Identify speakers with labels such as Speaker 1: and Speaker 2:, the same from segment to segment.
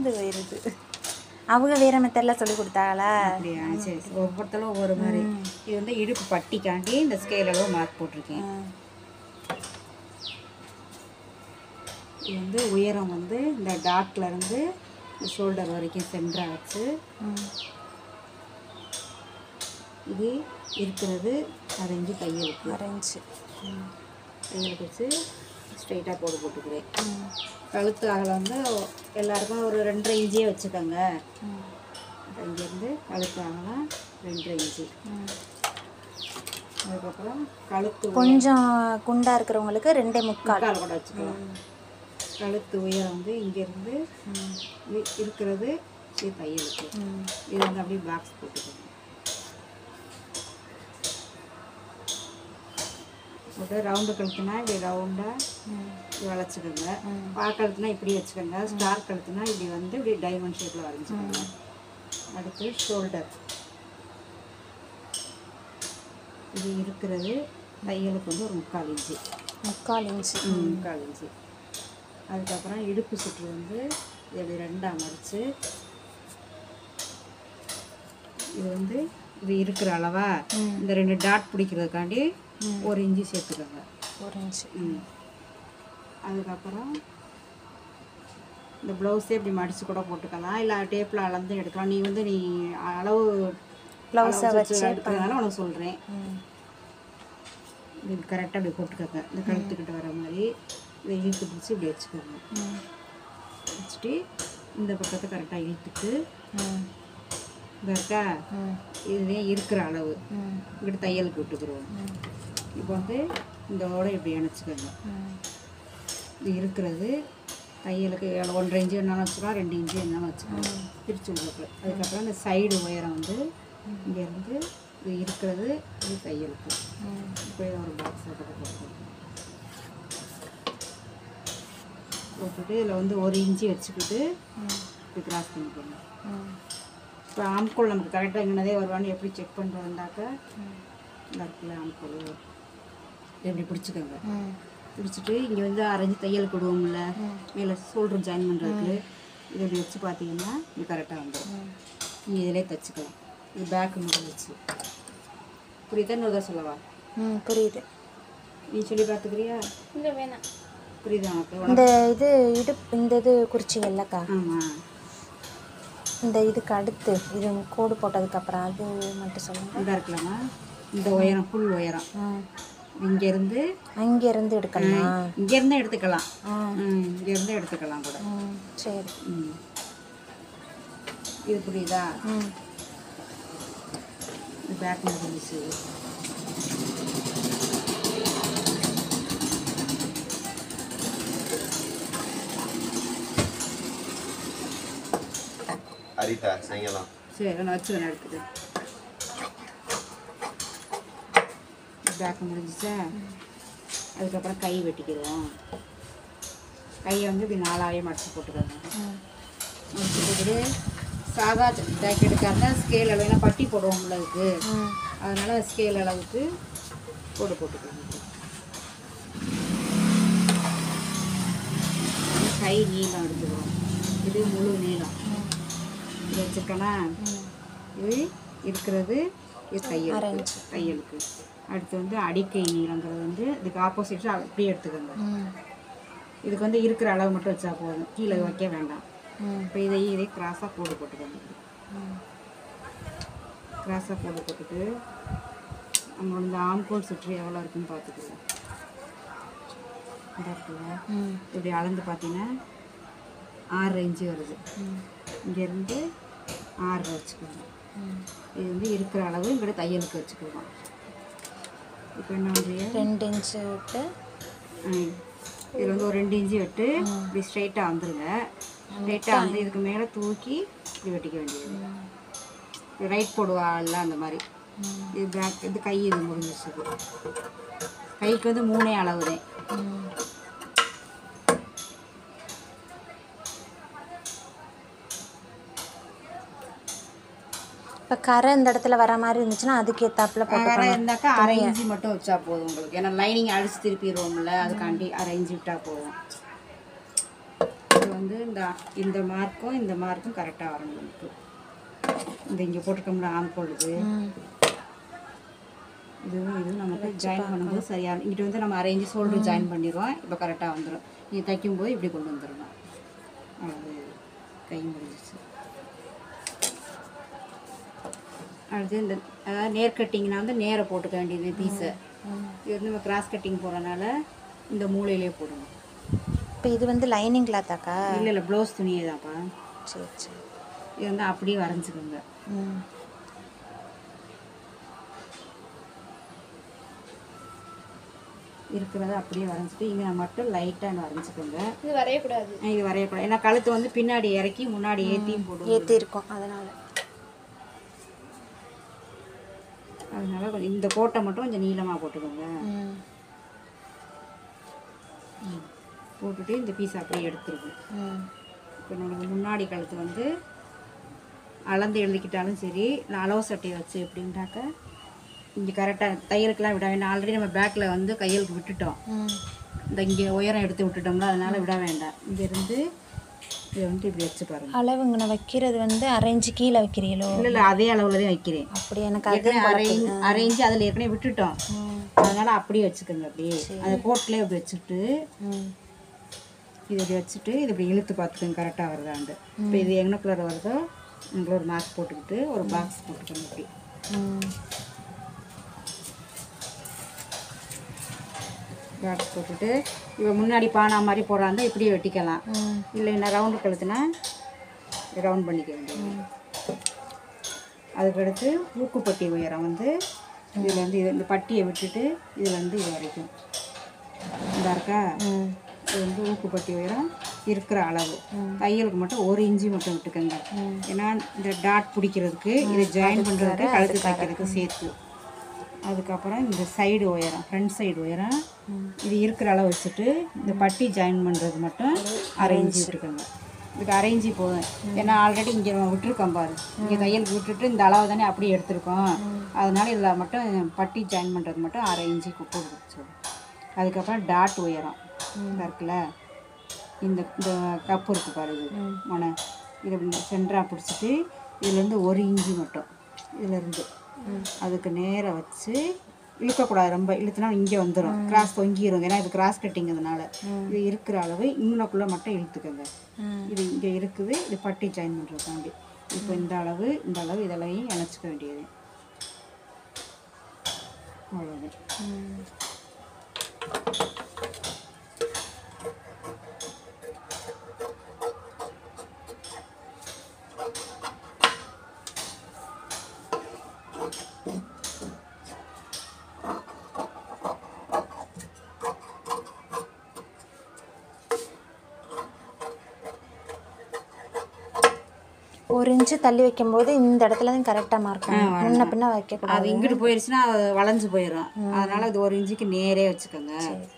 Speaker 1: மறந்து போயிருது அவங்க வேற மெத்தடில் சொல்லி கொடுத்தாங்களா
Speaker 2: அப்படியா சரி சரி ஒவ்வொருத்தரும் ஒவ்வொரு மாதிரி இது வந்து இடுப்பு பட்டிக்காண்டி இந்த ஸ்கேல் அளவு மார்க் போட்டிருக்கேன்
Speaker 1: ம்.
Speaker 2: இது வந்து உயரம் வந்து இந்த டாட்ல இருந்து ஷோல்டர் வரைக்கும் சென்டரா வச்சு
Speaker 1: ம்.
Speaker 2: இது இருக்கிறது அரைஞ்சு தையலுக்கு
Speaker 1: அரைஞ்சு ம்.
Speaker 2: தையலுக்கு வச்சு ஸ்ட்ரைட்டாக போட்டு போட்டுக்குவேன்
Speaker 1: ம்.
Speaker 2: கழுத்து அகலம் வந்து எல்லாருக்கும் ஒரு ரெண்டரை இன்ச்சியே வச்சுக்கோங்க
Speaker 1: ம்.
Speaker 2: இங்கேருந்து கழுத்து அகலம் ரெண்டரை இன்ச்சு
Speaker 1: ம்.
Speaker 2: அதுக்கப்புறம் கழுத்து
Speaker 1: கொஞ்சம் குண்டா இருக்கிறவங்களுக்கு ரெண்டே முக்கால்
Speaker 2: கால் கூட வச்சுக்கலாம் கழுத்து உயரம் வந்து இங்கேருந்து
Speaker 1: ம்.
Speaker 2: இது இருக்கிறது இது தையலுக்கு
Speaker 1: ம்.
Speaker 2: இது வந்து அப்படியே பாக்ஸ் போட்டுக்கோங்க போட்டு ரவுண்டு கழுத்துனா இப்படி ரவுண்டாக
Speaker 1: ம்.
Speaker 2: இப்படி வளைச்சிக்கோங்க
Speaker 1: ம்.
Speaker 2: பா கழுத்துனா இப்படி வச்சுக்கோங்க ஸ்டார் கழுத்துனா இப்படி வந்து இப்படி டைமண்ட் ஷேப்பில் வரைஞ்சிக்கோங்க அடுத்து ஷோல்டர் இது இருக்கிறது தையலுக்கு வந்து ஒரு முக்கால் இன்ச்சு
Speaker 1: முக்கால் இன்ச்சு
Speaker 2: ம், முக்கால் இன்ச்சு அதுக்கப்புறம் இடுப்பு சுற்று வந்து இது இப்படி ரெண்டாக மடித்து இது வந்து இது இருக்கிற அளவா
Speaker 1: ம்.
Speaker 2: இந்த ரெண்டு டாட் பிடிக்கிறதுக்காண்டி
Speaker 1: ம்.
Speaker 2: ஒரு இன்ச்சு சேர்த்துக்கோங்க
Speaker 1: ஒரு இன்ச்சு
Speaker 2: ம் அதுக்கப்புறம் இந்த ப்ளவுஸே இப்படி மடித்து கூட போட்டுக்கலாம் இல்லை டேப்பில் அளந்து எடுக்கலாம் நீ வந்து நீ அளவு
Speaker 1: ப்ளவுஸை
Speaker 2: அளவு
Speaker 1: வச்சு
Speaker 2: எடுக்கிறதுனால உனக்கு சொல்கிறேன்
Speaker 1: ம்.
Speaker 2: இது கரெக்டாக இப்படி போட்டுக்கோங்க இந்த கழுத்துக்கிட்ட வர மாதிரி இதை இழுத்து பிடிச்சி இப்படி வச்சுக்கோங்க
Speaker 1: ம்.
Speaker 2: வச்சுட்டு இந்த பக்கத்தை கரெக்டாக இழுத்துட்டு
Speaker 1: ம்.
Speaker 2: இந்த இருக்கா
Speaker 1: ம்.
Speaker 2: இதுவே இருக்கிற அளவு
Speaker 1: ம்.
Speaker 2: இப்படி தையலுக்கு விட்டுக்குருவோம்
Speaker 1: ம்.
Speaker 2: இப்போ வந்து இதோட இப்படி இணைச்சிக்கோங்க
Speaker 1: ம்.
Speaker 2: இது இருக்கிறது தையலுக்கு எவ்வளோ ஒன்றரை இன்ச்சு வேணாலும் வச்சுக்கலாம் ரெண்டு இன்ச்சு வேணாலும் வச்சுக்கலாம் பிரித்து விடுறது அதுக்கப்புறம் இந்த சைடு உயரம் வந்து இங்கேருந்து இது இருக்கிறது இது தையலுக்கு
Speaker 1: ம்.
Speaker 2: இப்போ இதை ஒரு பாக்ஸில் போட்டு போட்டுக்கோங்க போட்டுட்டு இதில் வந்து ஒரு இன்ச்சு வச்சுக்கிட்டு
Speaker 1: ம்.
Speaker 2: இப்படி கிராஸ் பண்ணிக்கோங்க
Speaker 1: ம்.
Speaker 2: இப்போ ஆம்கோல் நமக்கு கரெக்டாக இங்கனதே வருவான்னு எப்படி செக் பண்ணுறதுனாக்கா
Speaker 1: ம்.
Speaker 2: இந்த இடத்துல ஆம்கோல் இப்படி பிடிச்சிக்கோங்க
Speaker 1: ம்.
Speaker 2: பிடிச்சிட்டு இங்கே வந்து அரைஞ்சி தையல் கொடுவோம்ல மேலே ஷோல்டர் ஜாயின் பண்ணுறதுக்கு இதை இப்படி வச்சு பார்த்தீங்கன்னா இது கரெக்டாக வந்துடும்
Speaker 1: ம்.
Speaker 2: நீங்கள் இதிலே தைச்சிக்கலாம் இது பேக்கு மட்டும் வச்சு புரியுதா இன்னொரு தான் சொல்லவா
Speaker 1: ம் புரியுது
Speaker 2: நீ சொல்லி பார்த்துக்கிறியா
Speaker 1: இல்லை வேணாம்
Speaker 2: புரியுதா உனக்கு
Speaker 1: இந்த இது இடுப்பு இந்த இது குறிச்சிங்கல்லக்கா
Speaker 2: ஆமாம்
Speaker 1: இந்த இதுக்கு அடுத்து இது கோடு போட்டதுக்கப்புறம் அது மட்டும் சொல்லுங்க
Speaker 2: இந்த இருக்கலாமா இந்த உயரம் ஃபுல் உயரம்
Speaker 1: ம்
Speaker 2: இங்கேருந்து
Speaker 1: அங்கேருந்து எடுக்கணுமா
Speaker 2: இங்கேருந்தே எடுத்துக்கலாம்
Speaker 1: ஆ
Speaker 2: ம் இங்கேருந்தே எடுத்துக்கலாம் கூட
Speaker 1: ம் சரி
Speaker 2: ம் இது புரியுதா
Speaker 1: ம்
Speaker 2: இது பேக் முடிஞ்சிச்சு
Speaker 3: அரிதா செய்யலாம்
Speaker 2: சரி நான் வச்சுக்கிறேன் எடுத்துட்டு பேக் முடிஞ்சிச்சா அதுக்கப்புறம் கை வெட்டிக்கிறோம் கையை வந்து இப்படி நாலாவே மடிச்சு போட்டுக்கோங்க
Speaker 1: ம்
Speaker 2: மடிச்சு போட்டுட்டு சாதா ஜாக்கெட்டுக்காக இருந்தால் ஸ்கேல் அளவு ஏன்னா பட்டி போடுவோம்ல அதுக்கு
Speaker 1: ம்
Speaker 2: அதனால் ஸ்கேல் அளவுக்கு போட்டு போட்டுக்கோங்க கை நீளம் எடுத்துக்கிறோம் இது முழு நீளம் இது வச்சுருக்கோன்னா இது இருக்கிறது இது தையல்
Speaker 1: ஆரஞ்சு.
Speaker 2: தையலுக்கு அடுத்து வந்து அடிக்கை நீளங்கிறது வந்து இதுக்கு ஆப்போசிட்டாக அப்படியே எடுத்துக்கோங்க
Speaker 1: ம்
Speaker 2: இதுக்கு வந்து இருக்கிற அளவு மட்டும் வச்சா போதும் கீழே வைக்க வேண்டாம்
Speaker 1: ம்
Speaker 2: இப்போ இதை இதை கிராஸாக போட்டு போட்டுக்கோங்க
Speaker 1: ம்
Speaker 2: கிராஸாக போட்டு போட்டுட்டு நம்மளோட இந்த ஆம்கோல் சுற்றி எவ்வளோ இருக்குன்னு பார்த்துக்குவோம் இந்த இருக்குல்ல
Speaker 1: ம்
Speaker 2: இப்படி அளந்து பார்த்தீங்கன்னா ஆறு இன்ச்சு வருது
Speaker 1: ம்
Speaker 2: இங்கேருந்து ஆறு வச்சுக்கோங்க
Speaker 1: ம்
Speaker 2: இது வந்து இருக்கிற அளவு இங்கிட்ட தையலுக்கு வச்சுக்குவோம் இப்போ என்ன பண்ணுறீங்க
Speaker 1: ரெண்டு இன்ச்சு விட்டு
Speaker 2: இதில் வந்து ஒரு ரெண்டு இன்ச்சு விட்டு இப்படி ஸ்ட்ரைட்டாக வந்துருங்க ஸ்ட்ரைட்டாக வந்து இதுக்கு மேலே தூக்கி இப்படி வெட்டிக்க வேண்டியது ரைட் போடுவாள்ல அந்த மாதிரி இது பேக் இது கை இது முடிஞ்சிச்சு கைக்கு வந்து மூணே அளவு தான்
Speaker 1: ம் இப்போ கரை இந்த இடத்துல வர மாதிரி இருந்துச்சுன்னா அதுக்கு ஏத்தாப்புல
Speaker 2: வேற
Speaker 1: போட்டுக்கணும்
Speaker 2: இருந்தாக்கா அரை இன்ச்சு மட்டும் வச்சா போதும் உங்களுக்கு ஏன்னா லைனிங் அடிச்சு திருப்பிடுவோம்ல அதுக்காண்டி அரை இன்ச்சு விட்டா போதும் இது வந்து இந்த இந்த மார்க்கும் இந்த மார்க்கும் கரெக்டாக வரணும் நமக்கு இந்த இங்கே போட்டிருக்கோம்ல ஆம் பொழுது
Speaker 1: ம்
Speaker 2: இதுவும் இதுவும் நமக்கு ஜாயின் பண்ணும்போது சரியாக இங்கிட்ட வந்து நம்ம அரேஞ்சு ஷோல்டர் ஜாயின் பண்ணிடுவோம் இப்போ கரெக்டாக வந்துடும் நீங்கள் தைக்கும்போது இப்படி கொண்டு வந்துடணும் அது கை முடிஞ்சிச்சு அடுத்து இந்த அதாவது நேர் கட்டிங்னா வந்து நேரை போட்டுக்க வேண்டியது பீஸை இது வந்து நம்ம கிராஸ் கட்டிங் போடுறனால இந்த மூலையிலே போடணும்
Speaker 1: இப்போ இது வந்து லைனிங் கிளாத்தாக்கா
Speaker 2: இல்லை இல்லை ப்ளவுஸ் துணியே தான்ப்பா
Speaker 1: சரி சரி
Speaker 2: இது வந்து அப்படியே வரைஞ்சிக்கோங்க
Speaker 1: ம்
Speaker 2: இருக்கிறத அப்படியே வரைஞ்சிட்டு இங்கே மட்டும் லைட்டாக வரைஞ்சிக்கோங்க
Speaker 4: இது வரையக்கூடாது
Speaker 2: இது வரையக்கூடாது ஏன்னா கழுத்து வந்து பின்னாடி இறக்கி முன்னாடி ஏற்றியும் போடுவோம்
Speaker 1: ஏற்றி இருக்கும் அதனால்
Speaker 2: அதனால கொஞ்சம் இந்த கோட்டை மட்டும் கொஞ்சம் நீளமாக போட்டுக்கோங்க
Speaker 1: ம்
Speaker 2: போட்டுட்டு இந்த பீஸ் அப்படியே எடுத்துருக்கோம்
Speaker 1: ம்
Speaker 2: இப்போ நம்மளுக்கு முன்னாடி கழுத்து வந்து அளந்து எழுதிக்கிட்டாலும் சரி இல்லை அளவு சட்டையை வச்சு எப்படின்ட்டாக்க இங்கே கரெக்டாக தையலுக்கெல்லாம் விட வேண்டாம் ஆல்ரெடி நம்ம பேக்கில் வந்து கையலுக்கு விட்டுட்டோம்
Speaker 1: ம்
Speaker 2: இந்த இங்கே உயரம் எடுத்து விட்டுட்டோம்ல அதனால் விட வேண்டாம் இங்கேருந்து இதை வந்து இப்படி வச்சு பாருங்க
Speaker 1: அளவுங்க நான் வைக்கிறது வந்து அரைஞ்சு கீழே வைக்கிறீங்களோ
Speaker 2: இல்லை இல்லை அதே அளவில் தான் வைக்கிறேன்
Speaker 1: அப்படி எனக்கு அது
Speaker 2: ஏற்கனவே அரேஞ்ச் அரேஞ்சு அதில் ஏற்கனவே விட்டுட்டோம்
Speaker 1: ம்
Speaker 2: அதனால அப்படியே வச்சுக்கோங்க அப்படியே அந்த கோட்லேயே இப்படி வச்சுட்டு
Speaker 1: ம்
Speaker 2: இது இப்படி வச்சுட்டு இது இப்படி இழுத்து பார்த்துக்கோங்க கரெக்டாக வருதாண்டு இப்போ இது எங்கே கலர் வருதோ உங்களுக்கு ஒரு மார்க் போட்டுக்கிட்டு ஒரு பாக்ஸ் போட்டுக்கோங்க இப்படி
Speaker 1: ம்
Speaker 2: பாக்ஸ் போட்டுட்டு இப்போ முன்னாடி பானா மாதிரி போடாந்தா இப்படியே வெட்டிக்கலாம்
Speaker 1: ம்
Speaker 2: இல்லைன்னா ரவுண்டு கழுத்துனா ரவுண்ட் பண்ணிக்க வேண்டியது அதுக்கடுத்து ஊக்குப்பட்டி உயரம் வந்து இதில் வந்து இது இந்த பட்டியை விட்டுட்டு இதில் வந்து இது வரைக்கும் இந்த இருக்கா
Speaker 1: ம்
Speaker 2: இது வந்து ஊக்குப்பட்டி உயரம் இருக்கிற அளவு தையலுக்கு மட்டும் ஒரு இன்ச்சு மட்டும் விட்டுக்கோங்க ஏன்னா இந்த டாட் பிடிக்கிறதுக்கு இதை ஜாயின் பண்ணுறதுக்கு கழுத்து தைக்கிறதுக்கு சேர்த்து அதுக்கப்புறம் இந்த சைடு உயரம் ஃப்ரண்ட் சைடு உயரம் இது இருக்கிற அளவு வச்சுட்டு இந்த பட்டி ஜாயின் பண்ணுறது மட்டும் அரேஞ்சி விட்டுக்கோங்க இதுக்கு அரேஞ்சி போதும் ஏன்னா ஆல்ரெடி இங்கே விட்டுருக்கோம் பாரு இங்கே தையலுக்கு விட்டுட்டு இந்த அளவு தானே அப்படியே எடுத்திருக்கோம் அதனால இதில் மட்டும் பட்டி ஜாயின் பண்ணுறது மட்டும் அரை இன்ச்சு குப்பை கொடுத்து அதுக்கப்புறம் டாட் உயரம் இந்த இருக்குல்ல இந்த இந்த கப்பு இருக்குது பாரு இது மொனை இதை சென்டராக பிடிச்சிட்டு இதுலேருந்து ஒரு இன்ச்சு மட்டும் இதுலேருந்து அதுக்கு நேராக வச்சு இழுக்கக்கூடாது ரொம்ப இழுத்துனா இங்கே வந்துடும் கிராஸ் தொங்கிரும் ஏன்னா இது கிராஸ் கட்டிங்கிறதுனால இது இருக்கிற அளவு இங்கனக்குள்ளே மட்டும் இழுத்துக்கோங்க
Speaker 1: ம்
Speaker 2: இது இங்கே இருக்குது இது பட்டி ஜாயின் பண்ணுறதுக்காண்டி இப்போ இந்த அளவு இந்த அளவு இதெல்லாம் இணைச்சிக்க வேண்டியது அவ்வளோதான்
Speaker 1: ம் ஒரு இன்ச்சு தள்ளி வைக்கும்போது இந்த இடத்துல தான் கரெக்டாக மார்க் முன்ன பின்ன வைக்கக்கூடாது
Speaker 2: அது இங்கிட்டு போயிடுச்சுன்னா அது வளைஞ்சு போயிடும் அதனால இது ஒரு இன்ச்சுக்கு நேரே வச்சுக்கோங்க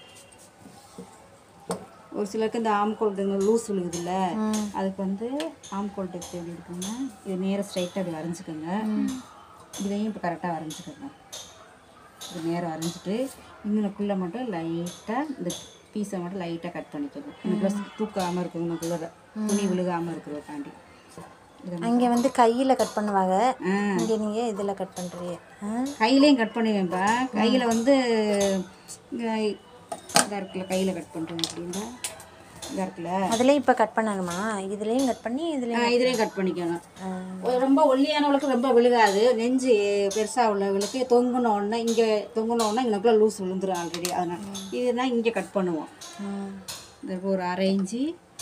Speaker 2: ஒரு சிலருக்கு இந்த ஆம்கோல் லூஸ் விழுகுதுல்ல
Speaker 1: ம்
Speaker 2: அதுக்கு வந்து ஆம்கோல் டெஸ்ட் எப்படி இருக்குன்னா இது நேராக ஸ்ட்ரைட்டாக அப்படி வரைஞ்சிக்கோங்க இதையும் இப்போ கரெக்டாக வரைஞ்சிக்கோங்க இது நேராக வரைஞ்சிட்டு இங்கனக்குள்ளே மட்டும் லைட்டாக இந்த பீஸை மட்டும் லைட்டாக கட் பண்ணிக்கணும் இன்னுக்குள்ள தூக்காமல் இருக்கணுக்குள்ள துணி விழுகாமல் இருக்கிறதுக்காண்டி இதை
Speaker 1: அங்கே வந்து கையில் கட் பண்ணுவாங்க
Speaker 2: ஆ
Speaker 1: இங்கே நீங்கள் இதில் கட் பண்ணுறீங்க ஆ
Speaker 2: கையிலையும் கட் பண்ணுவேன்ப்பா கையில் வந்து இதாக இருக்குல்ல கையில் கட் பண்ணுறேன் அப்படின்னா இதாக இருக்குல்ல
Speaker 1: அதுலேயும் இப்போ கட் பண்ணணுமா இதுலேயும் கட் பண்ணி இதுலேயும்
Speaker 2: இதுலேயும் கட் பண்ணிக்கணும் ஒரு ரொம்ப ஒல்லியானவளுக்கு ரொம்ப விழுகாது நெஞ்சு பெருசாக உள்ளவளுக்கு தொங்குன உடனே இங்கே தொங்குன உடனே இங்கனக்குள்ள லூஸ் விழுந்துரும் ஆல்ரெடி அதனால் இதுனா இங்கே கட் பண்ணுவோம்
Speaker 1: ம்
Speaker 2: இந்த ஒரு அரை இன்ச்சு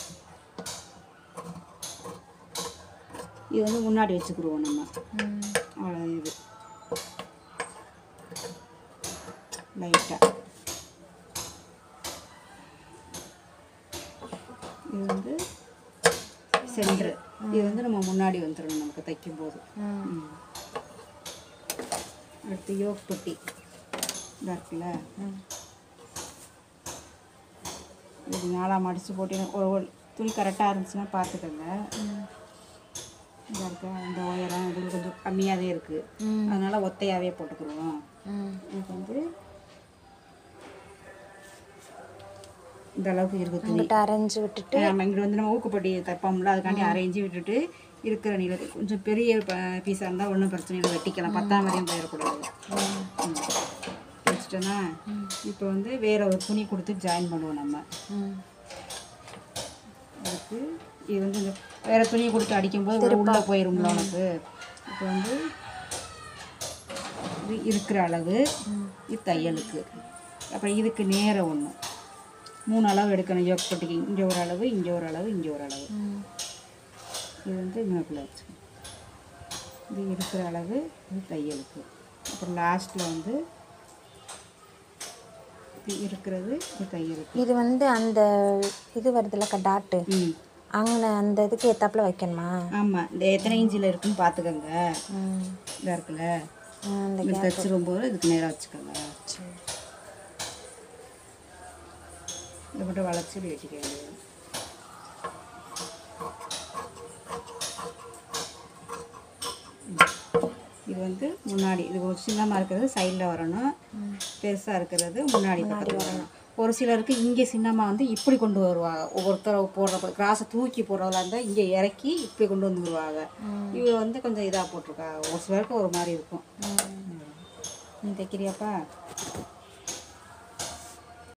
Speaker 2: இது வந்து முன்னாடி வச்சுக்கிடுவோம் நம்ம
Speaker 1: ம்
Speaker 2: அவ்வளோ இது லைட்டாக இது வந்து சென்ட்ரு இது வந்து நம்ம முன்னாடி வந்துடணும் நமக்கு தைக்கும்போது
Speaker 1: ம்
Speaker 2: ம். அடுத்து யோக் பட்டி இதாக இருக்குல்ல
Speaker 1: ம்
Speaker 2: இது நாலாம் மடித்து போட்டு ஒரு ஒரு துணி கரெக்டாக இருந்துச்சுன்னா பார்த்துக்கோங்க இதாக இருக்கா இந்த உயரம் இது கொஞ்சம் கம்மியாகவே இருக்குது
Speaker 1: ம்
Speaker 2: அதனால் ஒத்தையாகவே போட்டுக்கிடுவோம்
Speaker 1: ம்
Speaker 2: இதுக்கு வந்து இந்த அளவுக்கு இருக்கு துணி
Speaker 1: இங்கிட்ட அரைஞ்சு விட்டுட்டு
Speaker 2: நம்ம இங்கே வந்து நம்ம ஊக்குப்பட்டி தைப்போம்ல அதுக்காண்டி அரைஞ்சி விட்டுட்டு இருக்கிற நீளத்தை கொஞ்சம் பெரிய பீஸாக இருந்தால் ஒன்றும் பிரச்சனை இல்லை வெட்டிக்கலாம் பத்தாம் வரையும் போயிடக்கூடாது ம். வச்சுட்டோன்னா இப்போ வந்து வேற ஒரு துணி கொடுத்து ஜாயின் பண்ணுவோம் நம்ம
Speaker 1: ம்
Speaker 2: அதுக்கு இது வந்து இந்த வேற துணி கொடுத்து அடிக்கும்போது உள்ள- உள்ள போயிரும்ல உனக்கு இப்போ வந்து இது இருக்கிற அளவு இது தையலுக்கு அப்புறம் இதுக்கு நேரம் ஒன்று மூணு அளவு எடுக்கணும் யோக் பட்டிக்கு இங்கே ஒரு அளவு இங்கே ஒரு அளவு இங்கே ஒரு அளவு
Speaker 1: ம்
Speaker 2: இது வந்து இங்கக்குள்ள வச்சு இது இருக்கிற அளவு இது தையலுக்கு அப்புறம் லாஸ்ட்டில் வந்து இது இருக்கிறது இது தையலுக்கு
Speaker 1: இது வந்து அந்த இது வருதுல்லக்கா டாட்டு
Speaker 2: ம்
Speaker 1: அங்கே அந்த இதுக்கு ஏத்தாப்புல வைக்கணுமா
Speaker 2: ஆமாம் இந்த எத்தனை இன்ச்சில் இருக்குன்னு பார்த்துக்கோங்க
Speaker 1: ம்
Speaker 2: இதாக இருக்குல்ல
Speaker 1: ஆ, அந்த
Speaker 2: இது தைச்சிரும்போது இதுக்கு நேராக வச்சுக்கோங்க
Speaker 1: சரி
Speaker 2: இதை மட்டும் வளைச்சி இப்படி வெட்டிக்க வேண்டியது இது வந்து முன்னாடி இது ஒரு சின்னமாக இருக்கிறது சைடில் வரணும் பெருசாக இருக்கிறது முன்னாடி பக்கத்தில் வரணும் ஒரு சிலருக்கு இங்கே சின்னமாக வந்து இப்படி கொண்டு வருவாங்க ஒவ்வொருத்தர் போடுற கிராஸை தூக்கி போடுறதா இருந்தால் இங்கே இறக்கி இப்படி கொண்டு வந்து வருவாங்க இவங்க வந்து கொஞ்சம் இதாக போட்டிருக்காங்க ஒரு சிலருக்கு ஒரு மாதிரி இருக்கும் ம். நீ தைக்கிறியாப்பா